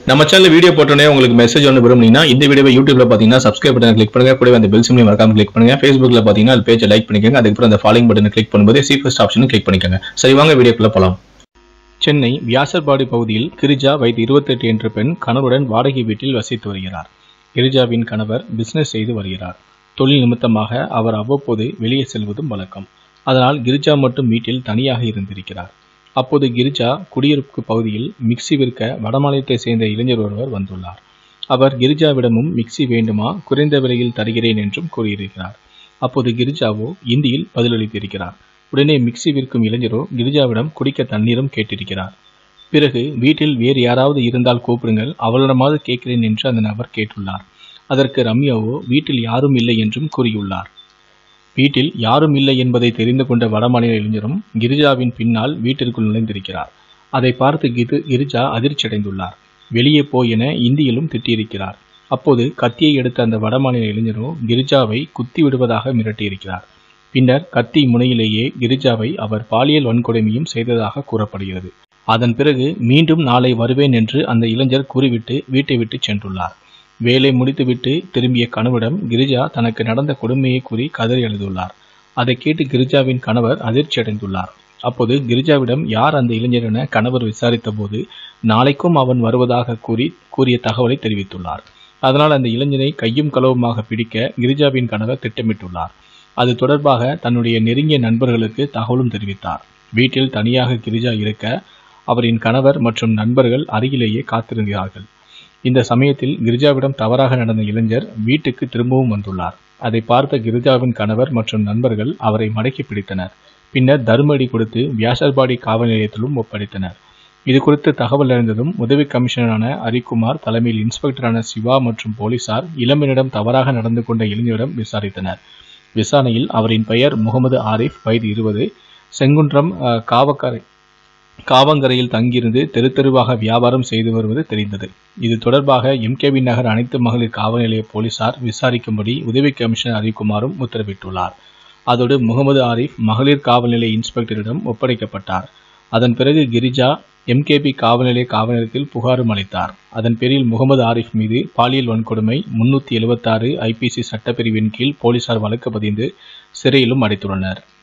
நம்ம channel video போட்டோன்னே உங்களுக்கு மெசேஜ் ஒன்று விரும்புனீங்கன்னா இந்த வீடியோவை யூடியூப்ல பார்த்தீங்கன்னா சப்ஸ்கிரைப் பட்டன் கிளிக் பண்ணுங்க கூடவே அந்த பெல் சிம்லையும் மறக்காம கிளிக் பண்ணுங்க ஃபேஸ்புக்ல பார்த்தீங்கன்னா அது பேஜை லைக் பண்ணிக்கோங்க அதுக்கப்புறம் அந்த ஃபாலோயிங் பட்டனை கிளிக் பண்ணும்போது சி ஃபர்ஸ்ட் ஆப்ஷனும் கிளிக் பண்ணிக்கோங்க சரி வாங்க வீடியோக்குள்ள போலாம் சென்னை வியாசர்பாடி பகுதியில் கிரிஜா வயது இருபத்தெட்டு என்ற பெண் கணவருடன் வாடகை வீட்டில் வசித்து வருகிறார் கிரிஜாவின் கணவர் பிசினஸ் செய்து வருகிறார் தொழில் நிமித்தமாக அவர் அவ்வப்போது வெளியே செல்வதும் வழக்கம் அதனால் கிரிஜா மட்டும் வீட்டில் தனியாக இருந்திருக்கிறார் அப்போது கிரிஜா குடியிருப்பு பகுதியில் மிக்சி விற்க வடமாநிலத்தை சேர்ந்த இளைஞர் ஒருவர் வந்துள்ளார் அவர் கிரிஜாவிடமும் மிக்சி வேண்டுமா குறைந்த விலையில் தருகிறேன் என்றும் கூறியிருக்கிறார் அப்போது கிரிஜாவோ இந்தியில் பதிலளித்திருக்கிறார் உடனே மிக்சி விற்கும் இளைஞரோ கிரிஜாவிடம் குடிக்க தண்ணீரும் கேட்டிருக்கிறார் பிறகு வீட்டில் வேறு யாராவது இருந்தால் கூப்பிடுங்கள் அவளிடமாவது கேட்கிறேன் என்று அந்த நபர் கேட்டுள்ளார் அதற்கு ரம்யாவோ வீட்டில் யாரும் இல்லை என்றும் கூறியுள்ளார் வீட்டில் யாரும் இல்லை என்பதை தெரிந்து கொண்ட வடமாநில இளைஞரும் கிரிஜாவின் பின்னால் வீட்டிற்குள் நுழைந்திருக்கிறார் அதை பார்த்து கிது கிரிஜா அதிர்ச்சியடைந்துள்ளார் வெளியே போ என இந்தியிலும் திட்டியிருக்கிறார் அப்போது கத்தியை எடுத்த அந்த வடமாநில இளைஞரோ கிரிஜாவை குத்தி விடுவதாக மிரட்டியிருக்கிறார் பின்னர் கத்தி முனையிலேயே கிரிஜாவை அவர் பாலியல் வன்கொடுமையும் செய்ததாக கூறப்படுகிறது அதன் பிறகு மீண்டும் நாளை வருவேன் என்று அந்த இளைஞர் கூறிவிட்டு வீட்டை விட்டு சென்றுள்ளார் வேலை முடித்துவிட்டு திரும்பிய கணவரிடம் கிரிஜா தனக்கு நடந்த கொடுமையை கூறி கதறி எழுதுள்ளார் அதை கேட்டு கிரிஜாவின் கணவர் அதிர்ச்சி அடைந்துள்ளார் அப்போது கிரிஜாவிடம் யார் அந்த இளைஞர் என கணவர் விசாரித்த போது நாளைக்கும் அவன் வருவதாக கூறி கூறிய தகவலை தெரிவித்துள்ளார் அதனால் அந்த இளைஞனை கையும் களவுமாக பிடிக்க கிரிஜாவின் கணவர் திட்டமிட்டுள்ளார் அது தொடர்பாக தன்னுடைய நெருங்கிய நண்பர்களுக்கு தகவலும் தெரிவித்தார் வீட்டில் தனியாக கிரிஜா இருக்க அவரின் கணவர் மற்றும் நண்பர்கள் அருகிலேயே காத்திருந்தார்கள் இந்த சமயத்தில் கிரிஜாவிடம் தவறாக நடந்த இளைஞர் வீட்டுக்கு திரும்பவும் வந்துள்ளார் அதை பார்த்த கிரிஜாவின் கணவர் மற்றும் நண்பர்கள் அவரை மடக்கி பிடித்தனர் பின்னர் தர்மடி கொடுத்து வியாசர்பாடி காவல் நிலையத்திலும் ஒப்படைத்தனர் இது குறித்து தகவல் அறிந்ததும் உதவி கமிஷனரான ஹரிக்குமார் தலைமையில் இன்ஸ்பெக்டரான சிவா மற்றும் போலீசார் இளம்பெண்ணிடம் தவறாக நடந்து கொண்ட இளைஞரிடம் விசாரித்தனர் விசாரணையில் அவரின் பெயர் முகமது ஆரிஃப் வயது இருபது செங்குன்றம் அஹ், காவக்கரை காவங்கரையில் தங்கியிருந்து தெரு தெருவாக வியாபாரம் செய்து வருவது தெரிந்தது இது தொடர்பாக எம்கேபி நகர் அனைத்து மகளிர் காவல் நிலைய போலீசார் விசாரிக்கும்படி உதவி கமிஷனர் ஹரிக்குமாரும் உத்தரவிட்டுள்ளார் அதோடு முகமது ஆரிஃப் மகளிர் காவல் நிலைய இன்ஸ்பெக்டரிடம் ஒப்படைக்கப்பட்டார் அதன் பிறகு கிரிஜா எம்கேபி காவல் நிலைய காவல் நிலையத்தில் புகாரும் அளித்தார் அதன் பேரில் முகமது ஆரிஃப் மீது பாலியல் வன்கொடுமை முன்னூற்றி எழுபத்தாறு ஐபிசி சட்டப்பிரிவின் கீழ் போலீசார் வழக்கு பதிந்து சிறையிலும் அடைத்துள்ளனர்